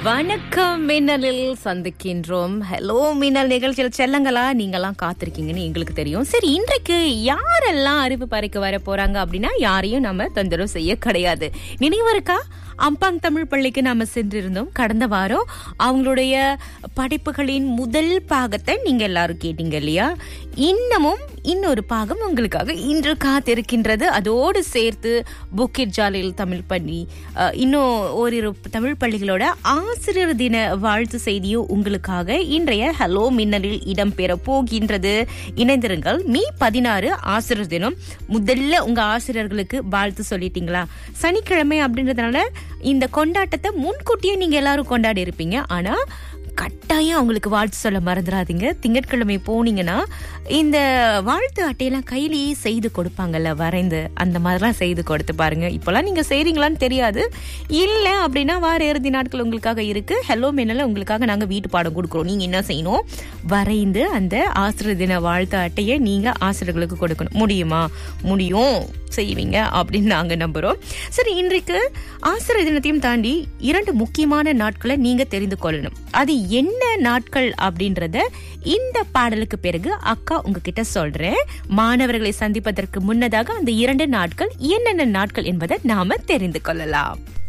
வணக்கம் மின்னலில் சந்திக்கின்றோம் ஹலோ மின்னல் நிகழ்ச்சியில் செல்லங்களா நீங்கெல்லாம் காத்திருக்கீங்கன்னு எங்களுக்கு தெரியும் சரி இன்றைக்கு யாரெல்லாம் அறிவு பறைக்க வர போறாங்க அப்படின்னா யாரையும் நம்ம தொந்தரவு செய்ய கிடையாது நினைவு இருக்கா அம்பாங் தமிழ் பள்ளிக்கு நாம சென்றிருந்தோம் கடந்த வாரம் அவங்களுடைய படைப்புகளின் முதல் பாகத்தை நீங்க எல்லாரும் கேட்டீங்க இல்லையா இன்னமும் இன்னொரு பாகம் உங்களுக்காக இன்று காத்திருக்கின்றது அதோடு சேர்த்து புக்கிட் ஜாலில் தமிழ் பள்ளி அஹ், இன்னும் ஓரிரு தமிழ் பள்ளிகளோட ஆசிரியர் தின வாழ்த்து செய்தியும் உங்களுக்காக இன்றைய ஹலோ மின்னலில் இடம்பெற போகின்றது இணைந்திருங்கள் மீ பதினாறு ஆசிரியர் தினம் முதல்ல உங்க ஆசிரியர்களுக்கு வாழ்த்து சொல்லிட்டீங்களா சனிக்கிழமை அப்படின்றதுனால இந்த கொண்டாட்டத்தை முன்கூட்டியே நீங்க எல்லாரும் கொண்டாடி இருப்பீங்க ஆனா கட்டாயம் அவங்களுக்கு வாழ்த்து சொல்ல மறந்துடாதீங்க திங்கட்கிழமை போனீங்கன்னா இந்த வாழ்த்து அட்டையெல்லாம் கையிலேயே செய்து கொடுப்பாங்கல்ல வரைந்து அந்த மாதிரிலாம் செய்து கொடுத்து பாருங்க இப்போலாம் நீங்க செய்றீங்களான்னு தெரியாது இல்ல அப்படின்னா வார இறுதி நாட்கள் உங்களுக்காக இருக்கு ஹலோ மென்னல உங்களுக்காக நாங்க வீட்டு பாடம் கொடுக்குறோம் நீங்க என்ன செய்யணும் வரைந்து அந்த ஆசிரியர் தின வாழ்த்து அட்டையை நீங்க ஆசிரியர்களுக்கு கொடுக்கணும் முடியுமா முடியும் செய்வீங்க அப்படின்னு நாங்க நம்புறோம் சரி இன்றைக்கு ஆசிரியர் தினத்தையும் தாண்டி இரண்டு முக்கியமான நாட்களை நீங்க தெரிந்து கொள்ளணும் அது என்ன நாட்கள் அப்படின்றத இந்த பாடலுக்கு பிறகு அக்கா உங்ககிட்ட சொல்றேன் மாணவர்களை சந்திப்பதற்கு முன்னதாக அந்த இரண்டு நாட்கள் என்னென்ன நாட்கள் என்பதை நாம தெரிந்து கொள்ளலாம்